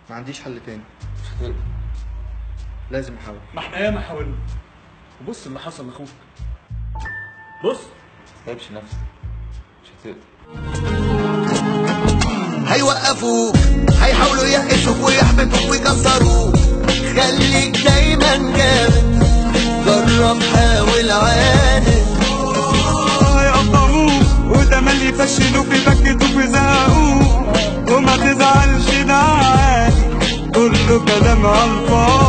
ما عنديش حل تاني مش هتقدر لازم احاول ما احنا ياما حاولنا وبص اللي حصل لاخوك بص تتعبش نفسك مش هتقدر هيوقفوك هيحاولوا يقشوك ويحبطوك ويكسروك خليك دايما جامد جرب حاول عاند هيقطعوك وتملي يفشلوك يبكتوك ويزهقوك وما تزعلش ده عادي كله كلام على الفاضي